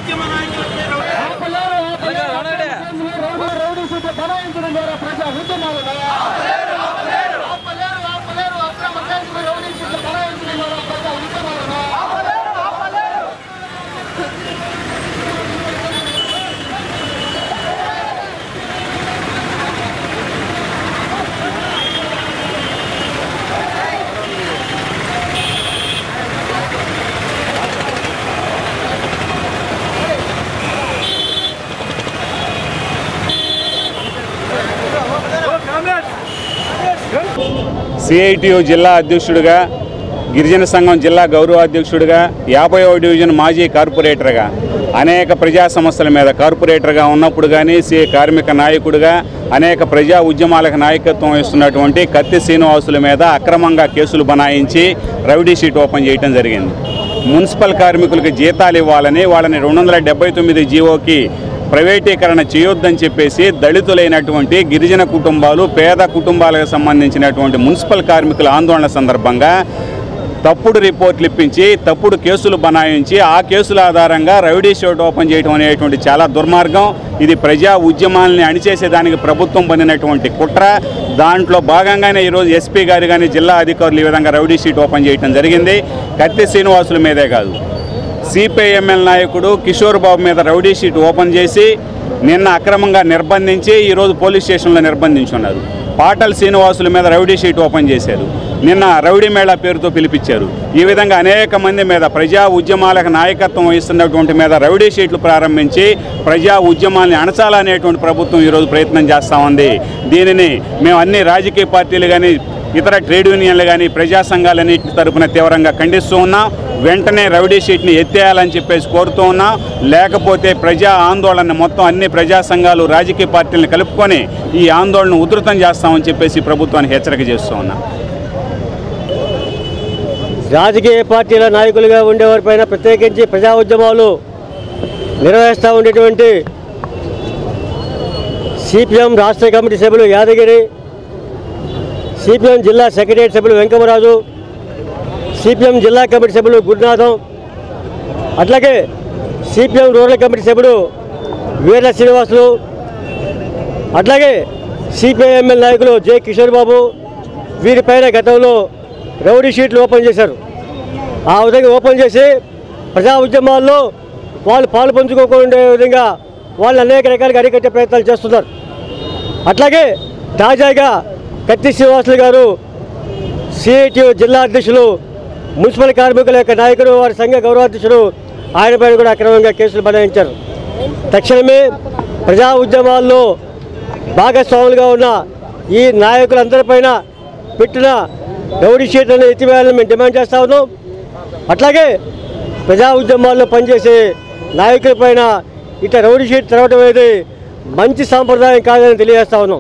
ఉద్యమ నాయకులపై rowdy- CITU జిల్లా అధ్యక్షుడిగా గిరిజన సంఘం జిల్లా గౌరవ అధ్యక్షుడిగా యాభైవ డివిజన్ మాజీ కార్పొరేటర్గా అనేక ప్రజా సమస్యల మీద కార్పొరేటర్గా ఉన్నప్పుడు కానీ సి కార్మిక నాయకుడిగా అనేక ప్రజా ఉద్యమాలకు నాయకత్వం వహిస్తున్నటువంటి కత్తి శ్రీనివాసుల మీద అక్రమంగా కేసులు బనాయించి రౌడీ షీట్ ఓపెన్ చేయడం జరిగింది మున్సిపల్ కార్మికులకు జీతాలు ఇవ్వాలని వాళ్ళని రెండు వందల డెబ్బై తొమ్మిది జీవోకి ప్రైవేటీకరణ చేయొద్దని చెప్పేసి దళితులైనటువంటి గిరిజన కుటుంబాలు పేద కుటుంబాలకు సంబంధించినటువంటి మున్సిపల్ కార్మికుల ఆందోళన సందర్భంగా తప్పుడు రిపోర్ట్లు ఇప్పించి తప్పుడు కేసులు బనాయించి ఆ కేసుల ఆధారంగా రౌడీ షోట్ ఓపెన్ చేయడం అనేటువంటి చాలా దుర్మార్గం ఇది ప్రజా ఉద్యమాలని అణిచేసేదానికి ప్రభుత్వం పొందినటువంటి కుట్ర దాంట్లో భాగంగానే ఈరోజు ఎస్పీ గారు కానీ జిల్లా అధికారులు ఈ విధంగా రౌడీ షీట్ ఓపెన్ చేయడం జరిగింది కత్తి శ్రీనివాసుల మీదే కాదు సిపిఐఎంఎల్ నాయకుడు కిషోర్ బాబు మీద రౌడీ షీట్ ఓపెన్ చేసి నిన్న అక్రమంగా నిర్బంధించి ఈరోజు పోలీస్ స్టేషన్లో నిర్బంధించున్నారు పాటల్ శ్రీనివాసుల మీద రౌడీ షీట్ ఓపెన్ చేశారు నిన్న రౌడీ మేళా పేరుతో పిలిపించారు ఈ విధంగా అనేక మంది మీద ప్రజా ఉద్యమాలకు నాయకత్వం వహిస్తున్నటువంటి మీద రౌడీ షీట్లు ప్రారంభించి ప్రజా ఉద్యమాల్ని అణచాలనేటువంటి ప్రభుత్వం ఈరోజు ప్రయత్నం చేస్తూ ఉంది దీనిని మేము అన్ని రాజకీయ పార్టీలు కానీ ఇతర ట్రేడ్ యూనియన్లు కానీ ప్రజా సంఘాలన్నింటి తరపున తీవ్రంగా ఖండిస్తూ ఉన్నాం వెంటనే రౌడీ షీట్ని ఎత్తేయాలని చెప్పేసి కోరుతూ ఉన్నాం లేకపోతే ప్రజా ఆందోళన మొత్తం అన్ని ప్రజా సంఘాలు రాజకీయ పార్టీలను కలుపుకొని ఈ ఆందోళన ఉధృతం చేస్తామని చెప్పేసి ప్రభుత్వానికి హెచ్చరిక చేస్తూ ఉన్నాం రాజకీయ పార్టీల నాయకులుగా ఉండేవారిపైన ప్రత్యేకించి ప్రజా ఉద్యమాలు నిర్వహిస్తూ ఉండేటువంటి సిపిఎం రాష్ట్ర కమిటీ సభ్యులు యాదగిరి సిపిఎం జిల్లా సెక్రటరీ సభ్యులు వెంకమరాజు సిపిఎం జిల్లా కమిటీ సభ్యులు గురునాథం అట్లాగే సిపిఎం రూరల్ కమిటీ సభ్యుడు వీర శ్రీనివాసులు అట్లాగే సిపిఐఎంఎల్ నాయకులు జె కిషోర్ బాబు వీరిపైన గతంలో రౌడీ షీట్లు ఓపెన్ చేశారు ఆ విధంగా ఓపెన్ చేసి ప్రజా ఉద్యమాల్లో వాళ్ళు పాలు పంచుకోకుండా విధంగా వాళ్ళు అనేక రకాలుగా అరికట్టే ప్రయత్నాలు చేస్తున్నారు అట్లాగే తాజాగా కత్తి శ్రీనివాసులు గారు సిఐటి జిల్లా అధ్యక్షులు మున్సిపల్ కార్మికుల యొక్క నాయకుడు వారి సంఘ గౌరవాధ్యక్షుడు ఆయనపైన కూడా అక్రమంగా కేసులు బనాయించారు తక్షణమే ప్రజా ఉద్యమాల్లో భాగస్వాములుగా ఉన్న ఈ నాయకులందరిపైన పెట్టిన రౌడీ షీట్లను ఎత్తివేయాలని మేము డిమాండ్ చేస్తా ఉన్నాం అట్లాగే ప్రజా ఉద్యమాల్లో పనిచేసే నాయకులపైన ఇట్లా రౌడీ షీట్ తెరవడం అనేది మంచి సాంప్రదాయం కాదని తెలియజేస్తా ఉన్నాం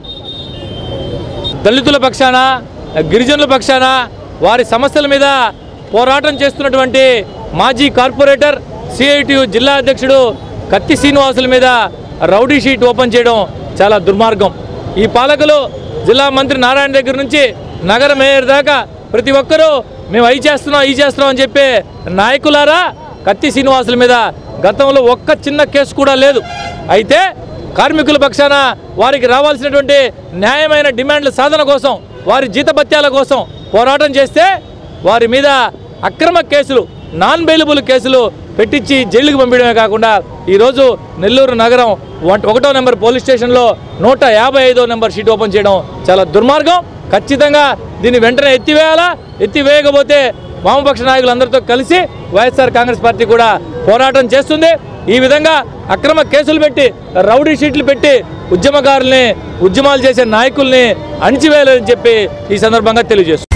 దళితుల పక్షాన గిరిజనుల పక్షాన వారి సమస్యల మీద పోరాటం చేస్తున్నటువంటి మాజీ కార్పొరేటర్ సిఐటియు జిల్లా అధ్యక్షుడు కత్తి శ్రీనివాసుల మీద రౌడీ షీట్ ఓపెన్ చేయడం చాలా దుర్మార్గం ఈ పాలకులు జిల్లా మంత్రి నారాయణ దగ్గర నుంచి నగర మేయర్ దాకా ప్రతి ఒక్కరూ మేము అయి చేస్తున్నాం ఈ చేస్తున్నాం అని చెప్పి నాయకులారా కత్తి శ్రీనివాసుల మీద గతంలో ఒక్క చిన్న కేసు కూడా లేదు అయితే కార్మికుల పక్షాన వారికి రావాల్సినటువంటి న్యాయమైన డిమాండ్ల సాధన కోసం వారి జీతభత్యాల కోసం పోరాటం చేస్తే వారి మీద అక్రమ కేసులు నాన్ బెయిలబుల్ కేసులు పెట్టించి జైలుకు పంపించడమే కాకుండా ఈరోజు నెల్లూరు నగరం వన్- ఒకటో నెంబర్ పోలీస్ స్టేషన్లో నూట యాభై ఐదో నెంబర్ షీట్ ఓపెన్ చేయడం చాలా దుర్మార్గం ఖచ్చితంగా దీన్ని వెంటనే ఎత్తివేయాలా ఎత్తివేయకపోతే వామపక్ష నాయకులందరితో కలిసి వైఎస్ఆర్ కాంగ్రెస్ పార్టీ కూడా పోరాటం చేస్తుంది ఈ విధంగా అక్రమ కేసులు పెట్టి రౌడీ షీట్లు పెట్టి ఉద్యమకారుల్ని ఉద్యమాలు చేసే నాయకుల్ని అణిచివేయాలని చెప్పి ఈ సందర్భంగా తెలియజేస్తుంది